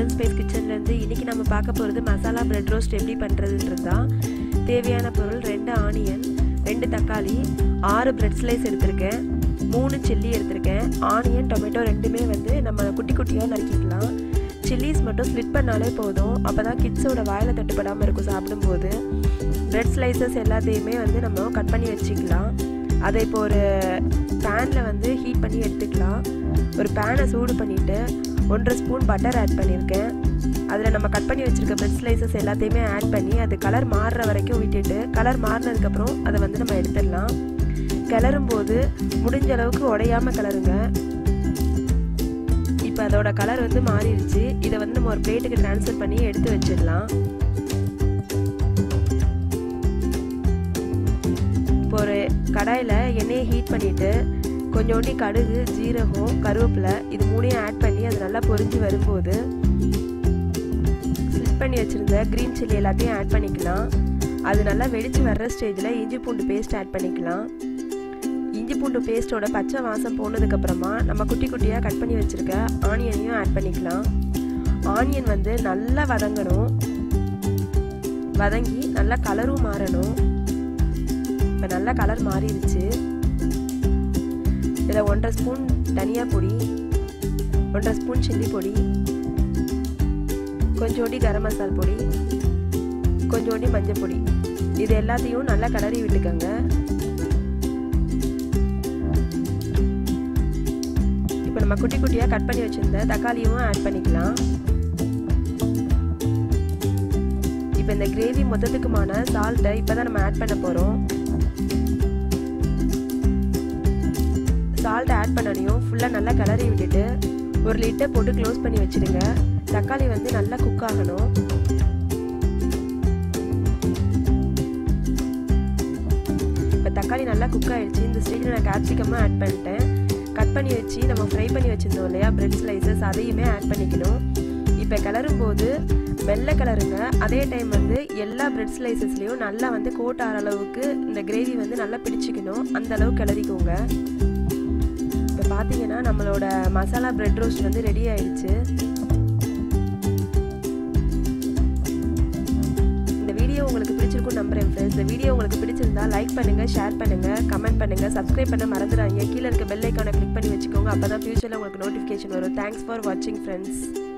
kitchen space கிச்சன்லேருந்து இன்றைக்கி நம்ம பார்க்க போகிறது மசாலா பிரெட் ரோஸ்ட் எப்படி பண்ணுறதுன்றது தான் தேவையான பொருள் ரெண்டு ஆனியன் ரெண்டு தக்காளி ஆறு பிரெட் ஸ்லைஸ் எடுத்திருக்கேன் மூணு சில்லி எடுத்திருக்கேன் ஆனியன் டொமேட்டோ ரெண்டுமே வந்து நம்ம குட்டி குட்டியாக நறுக்கிக்கலாம் சில்லிஸ் மட்டும் ஸ்லிட் பண்ணாலே போதும் அப்போ தான் கிட்ஸோட வாயில் தட்டுப்படாமல் இருக்கும் சாப்பிடும்போது பிரெட் ஸ்லைசஸ் எல்லாத்தையுமே வந்து நம்ம கட் பண்ணி வச்சுக்கலாம் அதை இப்போ ஒரு பேனில் வந்து ஹீட் பண்ணி எடுத்துக்கலாம் ஒரு பேனை சூடு பண்ணிவிட்டு ஒன்றரை ஸ்பூன் பட்டர் ஆட் பண்ணியிருக்கேன் அதில் நம்ம கட் பண்ணி வச்சுருக்க பிரெட் ஸ்லைசஸ் எல்லாத்தையுமே ஆட் பண்ணி அது கலர் மாறுற வரைக்கும் விட்டுட்டு கலர் மாறினதுக்கப்புறம் அதை வந்து நம்ம எடுத்துடலாம் கிளறும் போது முடிஞ்ச அளவுக்கு உடையாமல் கிளறுங்க இப்போ அதோட கலர் வந்து மாறிடுச்சு இதை வந்து நம்ம ஒரு பிளேட்டுக்கு ட்ரான்ஸ்ஃபர் பண்ணி எடுத்து வச்சிடலாம் இப்போ ஒரு கடாயில் எண்ணெயை ஹீட் பண்ணிவிட்டு கொஞ்சோண்டி கடுகு ஜீரகம் கருவேப்பிலை இது மூணையும் ஆட் பண்ணி அது நல்லா பொரிஞ்சு வரும்போது ஸ்லிட் பண்ணி வச்சுருந்த க்ரீன் சில்லி எல்லாத்தையும் ஆட் பண்ணிக்கலாம் அது நல்லா வெடித்து வர்ற ஸ்டேஜில் இஞ்சி பூண்டு பேஸ்ட் ஆட் பண்ணிக்கலாம் இஞ்சி பூண்டு பேஸ்ட்டோட பச்சை வாசம் போனதுக்கப்புறமா நம்ம குட்டி குட்டியாக கட் பண்ணி வச்சுருக்க ஆனியனையும் ஆட் பண்ணிக்கலாம் ஆனியன் வந்து நல்லா வதங்கணும் வதங்கி நல்லா கலரும் மாறணும் இப்போ நல்லா கலர் மாறிடுச்சு இதில் ஒன்றரை ஸ்பூன் தனியா பொடி ஒன்றரை ஸ்பூன் சில்லி பொடி கொஞ்சோண்டி கரம் மசால் பொடி கொஞ்சோண்டி மஞ்சள் பொடி இது எல்லாத்தையும் நல்லா கலரி விட்டுக்கோங்க இப்போ நம்ம குட்டி குட்டியாக கட் பண்ணி வச்சுருந்த தக்காளியும் ஆட் பண்ணிக்கலாம் இப்போ இந்த கிரேவி மொத்தத்துக்குமான சால்ட்டை இப்போ தான் நம்ம ஆட் பண்ண போகிறோம் சால்ட் ஆட் பண்ணனையும் ஃபுல்லாக நல்லா கிளறி விட்டுட்டு ஒரு லிட்டர் போட்டு க்ளோஸ் பண்ணி வச்சுடுங்க தக்காளி வந்து நல்லா குக் ஆகணும் இப்போ தக்காளி நல்லா குக் ஆகிடுச்சு இந்த ஸ்டேஜில் நான் கேப்சிகமாக ஆட் பண்ணிட்டேன் கட் பண்ணி வச்சு நம்ம ஃப்ரை பண்ணி வச்சுருந்தோம் இல்லையா பிரெட் ஸ்லைசஸ் அதையுமே ஆட் பண்ணிக்கணும் இப்போ கிளறும் போது வெள்ளை கலருங்க அதே டைம் வந்து எல்லா பிரெட் ஸ்லைசஸ்லேயும் நல்லா வந்து கோட் ஆகிற அளவுக்கு இந்த கிரேவி வந்து நல்லா பிடிச்சிக்கணும் அந்த அளவுக்கு கிளறிக்கோங்க இப்போ பார்த்தீங்கன்னா நம்மளோட மசாலா பிரெட் ரோஸ்ட் வந்து ரெடி ஆயிடுச்சு இந்த வீடியோ உங்களுக்கு பிடிச்சிருக்கும் நம்புறேன் ஃப்ரெண்ட்ஸ் இந்த வீடியோ உங்களுக்கு பிடிச்சிருந்தா லைக் பண்ணுங்க ஷேர் பண்ணுங்க கமெண்ட் பண்ணுங்க சப்ஸ்கிரைப் பண்ண மறந்துடாதீங்க கீழே இருக்க பெல் ஐக்கானை கிளிக் பண்ணி வச்சுக்கோங்க அப்போ தான் ஃபியூச்சரில் உங்களுக்கு நோட்டிஃபிகேஷன் வரும் தேங்க்ஸ் ஃபார் வாட்சிங் ஃப்ரெண்ட்ஸ்